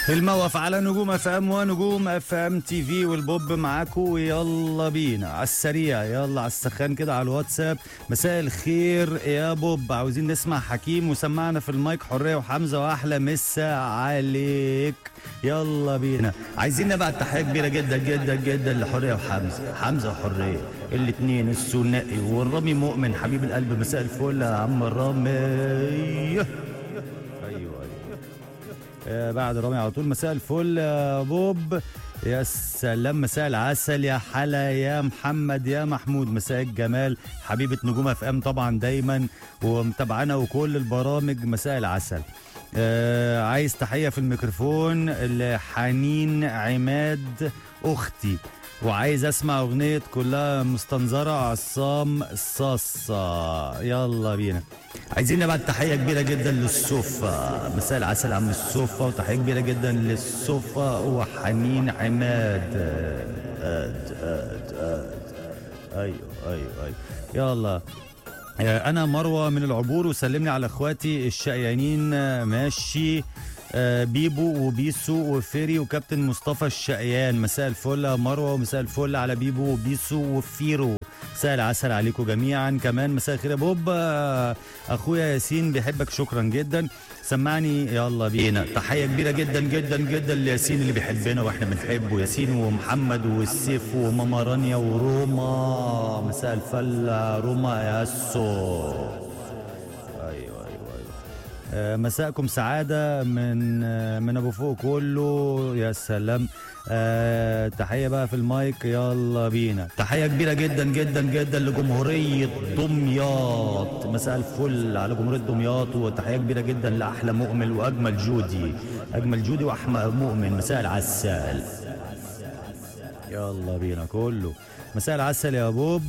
الموقف على نجوم اف ام ونجوم اف ام تي في والبوب معاكو يلا بينا على السريع يلا على السخان كده على الواتساب مساء الخير يا بوب عاوزين نسمع حكيم وسمعنا في المايك حريه وحمزه واحلى مسا عليك يلا بينا عايزين نبعت تحيه كبيره جدا جدا جدا لحريه وحمزه حمزه وحريه الاثنين الثنائي والرامي مؤمن حبيب القلب مساء الفل يا عم الرامي ايوه ايوه آه، بعد رامي على طول مساء الفل يا بوب يا سلام مساء العسل يا حلا يا محمد يا محمود مساء الجمال حبيبة نجوم اف ام طبعا دايما ومتابعانا وكل البرامج مساء العسل آه عايز تحية في الميكروفون لحنين عماد أختي وعايز اسمع اغنيه كلها مستنظره عصام صاصه يلا بينا عايزين نبعت تحيه كبيره جدا للصوفة مساء العسل عم الصوفة وتحيه كبيره جدا للصوفة وحنين عماد آد آد آد ايوه ايوه ايوه يلا آه، انا مروه من العبور وسلمني على اخواتي الشقيانين آه، ماشي آه، بيبو وبيسو وفيري وكابتن مصطفى الشقيان مساء الفل يا مروه ومساء الفل على بيبو وبيسو وفيرو مساء العسل عليكم جميعا كمان مساء الخير يا بوب آه، اخويا ياسين بيحبك شكرا جدا سمعني يلا بينا تحيه كبيره جدا جدا جدا لياسين اللي بيحبنا واحنا بنحبه ياسين ومحمد والسيف وماما رانيا وروما مساء الفل يا روما يا سو ايوه ايوه ايوه آه، مساءكم سعادة من آه، من أبو فوق كله يا سلام آه تحية بقى في المايك يلا بينا تحية كبيرة جدا جدا جدا لجمهورية دمياط مساء الفل على جمهورية دمياط وتحية كبيرة جدا لأحلى مؤمن وأجمل جودي أجمل جودي وأحمد مؤمن مساء العسال يلا بينا كله مساء العسل يا بوب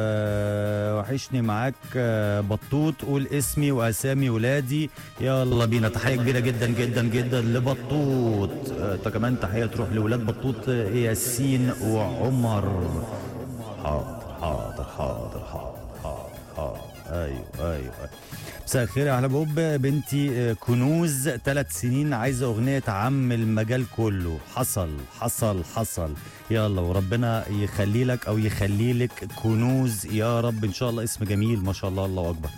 أه وحشني معاك أه بطوط قول اسمي واسامي ولادي يلا بينا تحيه كبيره جدا جدا جدا لبطوط أه طب كمان تحيه تروح لولاد بطوط آه، ياسين وعمر حاضر حاضر حاضر حاضر حاضر حاضر ايوه ايوه أيوة. مساء الخير يا اهلا بوب بنتي آه، كنوز ثلاث سنين عايزه اغنيه عم المجال كله حصل حصل حصل يلا وربنا يخلي لك او يخلي لك كنوز يا رب ان شاء الله اسم جميل ما شاء الله الله اكبر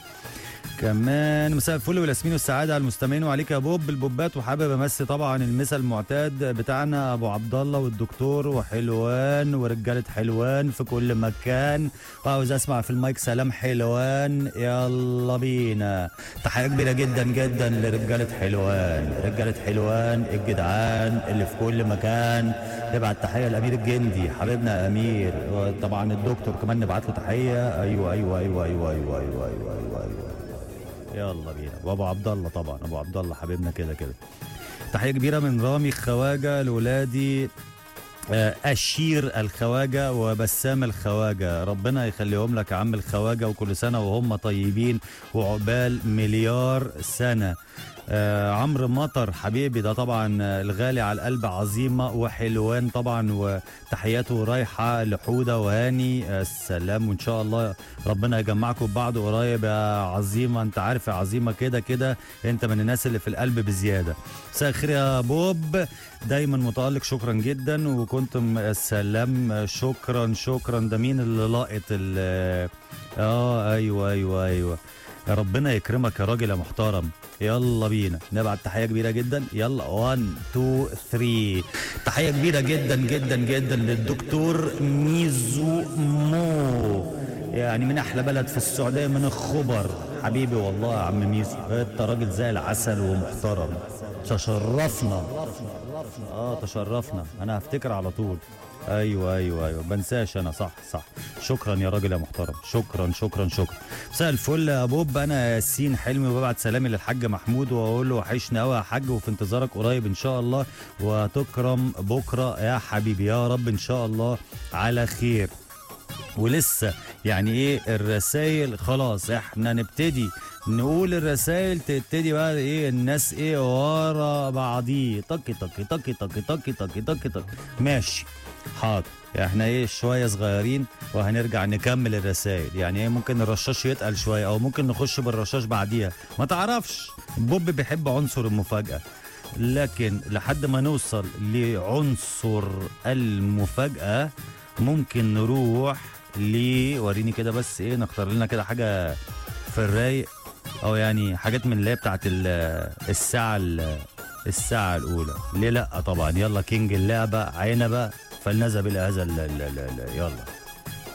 كمان مساء الفل والياسمين والسعاده على المستمعين وعليك يا بوب البوبات وحابب امسي طبعا المثل المعتاد بتاعنا ابو عبد الله والدكتور وحلوان ورجاله حلوان في كل مكان وعاوز اسمع في المايك سلام حلوان يلا بينا تحيه كبيره جدا جدا لرجاله حلوان رجاله حلوان الجدعان اللي في كل مكان نبعت تحيه لامير الجندي حبيبنا امير وطبعا الدكتور كمان نبعت له تحيه ايوه ايوه ايوه ايوه ايوه ايوه ايوه ايوه, أيوة. يلا بينا وابو عبد الله طبعا ابو عبد الله حبيبنا كده كده تحيه كبيره من رامي الخواجه لولادي آه، أشير الخواجة وبسام الخواجة ربنا يخليهم لك يا عم الخواجة وكل سنة وهم طيبين وعقبال مليار سنة آه عمرو مطر حبيبي ده طبعا آه، الغالي على القلب عظيمة وحلوان طبعا وتحياته رايحة لحودة وهاني آه، السلام وإن شاء الله ربنا يجمعكم ببعض قريب يا عظيمة أنت عارف يا عظيمة كده كده أنت من الناس اللي في القلب بزيادة مساء الخير يا بوب دايما متألق شكرا جدا وكنت م- السلام شكرا شكرا ده مين اللي لاقط ال- اه ايوه ايوه ايوه يا ربنا يكرمك يا راجل يا محترم يلا بينا نبعت تحيه كبيره جدا يلا 1 2 3 تحيه كبيره جدا جدا جدا للدكتور ميزو مو يعني من احلى بلد في السعوديه من الخبر حبيبي والله يا عم ميزو انت راجل زي العسل ومحترم تشرفنا اه تشرفنا انا هفتكر على طول ايوه ايوه ايوه بنساش انا صح صح شكرا يا راجل يا محترم شكرا شكرا شكرا مساء الفل يا بوب انا ياسين حلمي وببعت سلامي للحاج محمود واقول له وحشني قوي يا حاج وفي انتظارك قريب ان شاء الله وهتكرم بكره يا حبيبي يا رب ان شاء الله على خير ولسه يعني ايه الرسائل خلاص احنا نبتدي نقول الرسائل تبتدي بقى ايه الناس ايه ورا بعضيه طقي طقي طقي طقي طقي طقي طقي طقي ماشي حاضر احنا ايه شويه صغيرين وهنرجع نكمل الرسائل يعني ايه ممكن الرشاش يتقل شويه او ممكن نخش بالرشاش بعديها ما تعرفش بوب بيحب عنصر المفاجاه لكن لحد ما نوصل لعنصر المفاجاه ممكن نروح ل وريني كده بس ايه نختار لنا كده حاجه في الرايق او يعني حاجات من اللي هي بتاعت ال- الساعه ال- الساعه الاولى ليه لا طبعا يلا كينج اللعبه عنبه فلنذهب الى هذا ال- ال- ال- ال- يلا